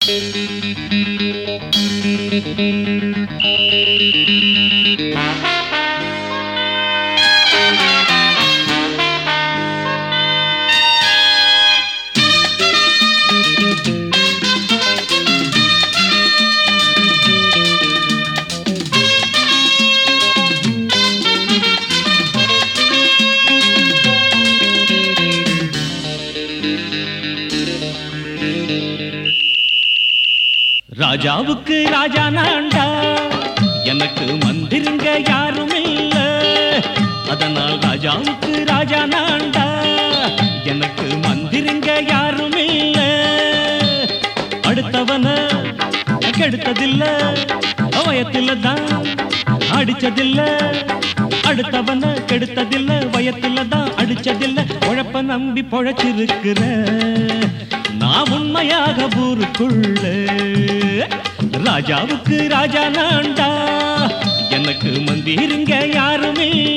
ராஜாவுக்கு ராஜா நான்டா எனக்கு மந்திருங்க யாரும் இல்ல அதனால் ராஜாவுக்கு ராஜா நான்டா எனக்கு மந்திருங்க யாரும் இல்ல அடுத்தவன கெடுத்ததில்ல வயத்துல தான் அடிச்சதில்ல அடுத்தவன கெடுத்ததில்ல வயத்துல தான் அடிச்சதில்ல உழப்ப நம்பி பொழைச்சிருக்கிற நான் உண்மையாக ஊருக்குள்ள ராஜாவுக்கு ராஜா நான்டா எனக்கு மந்திருங்க யாரும் இல்ல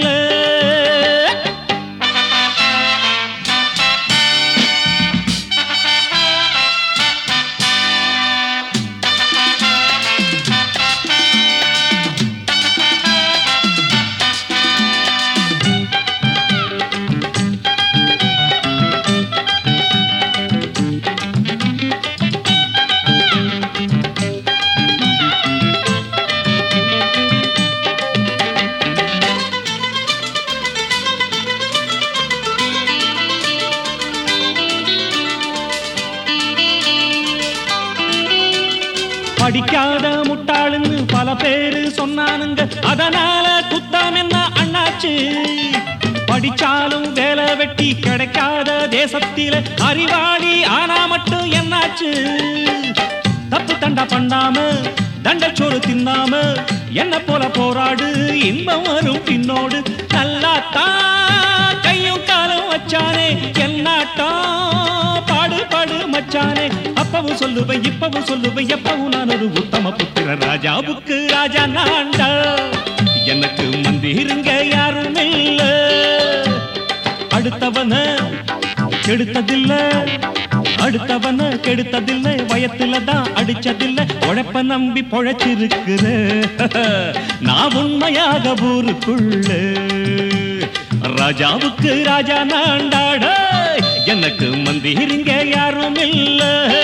படிக்காத முட்டாளுன்னு பல பேரு சொன்னானுங்க அதனால குத்தம் என்ன அண்ணாச்சு படிச்சாலும் வேலை வெட்டி கிடைக்காத தேசத்தில அறிவாளி ஆனா மட்டும் என்னாச்சு தப்பு தண்டா பண்ணாம தண்டச்சோறு தின்னாம என்ன போல போராடு இன்பம் வரும் பின்னோடு நல்லாத்தான் கையும் காலும் வச்சானே என்னாட்டா பாடு பாடு மச்சானே அப்பவும் சொல்லுவேன் இப்பவும் சொல்லுவேன் எப்பவும் நான் ஒரு உத்தம புத்திர ராஜாவுக்கு ராஜா நான்டா எனக்கு மந்திருங்க யாரும் இல்ல அடுத்தவன கெடுத்ததில்ல அடுத்தவன கெடுத்ததில்ல வயத்துல தான் அடிச்சதில்ல உழைப்ப நம்பி பொழைச்சிருக்கிற நான் உண்மையாக ஊருக்குள்ள ராஜாவுக்கு ராஜா நாண்டாட எனக்கு மந்திரிங்க யாரும் இல்ல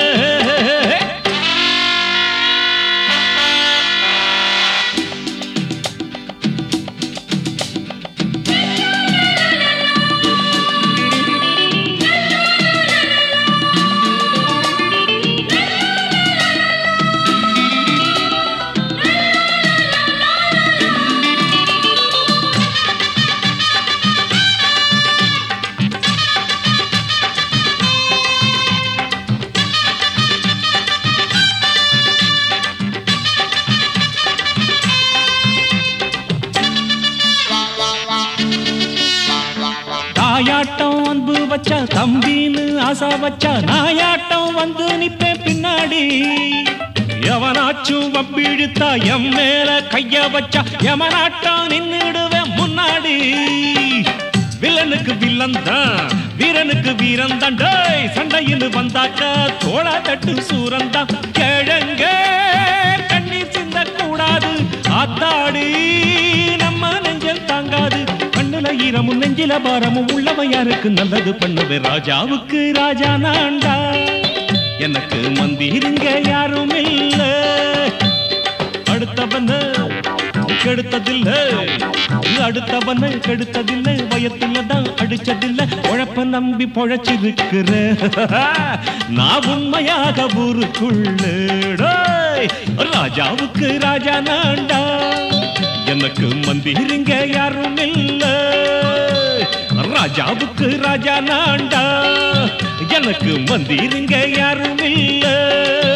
தாயாட்டம் அன்பு வச்சா தம்பின்னு ஆசா வச்சா நாயாட்டம் வந்து நிப்பேன் பின்னாடி எவனாச்சும் வம்பிழுத்தா எம் மேல கைய வச்சா எவனாட்டம் நின்னுடுவேன் முன்னாடி வில்லனுக்கு வில்லன் தான் வீரனுக்கு வீரன் தான் டேய் சண்டைன்னு வந்தாக்கா தோளா தட்டு சூரன் தான் கிழங்க கண்ணீர் சிந்த கூடாது ஆத்தாடி நம்ம நெஞ்சல் தாங்காது கண்ணுல ஈரமும் நெஞ்சில பாரமும் உள்ளவன் யாருக்கு நல்லது பண்ணுவே ராஜாவுக்கு ராஜா நான்டா எனக்கு மந்திருங்க யாரும் இல்ல அடுத்தவன கெடுத்ததில்ல அடுத்தவன கெடுத்ததில்ல வயத்துல தான் அடிச்சதில்ல உழப்ப நம்பி பொழைச்சிருக்கிற நான் உண்மையாக ஊருக்குள்ள டேய், ராஜாவுக்கு ராஜா நான்டா எனக்கு மந்திருங்க யாரும் இல்ல ராஜாவுக்கு ராஜா நான்டா எனக்கு மந்திருங்க யாரும் இல்ல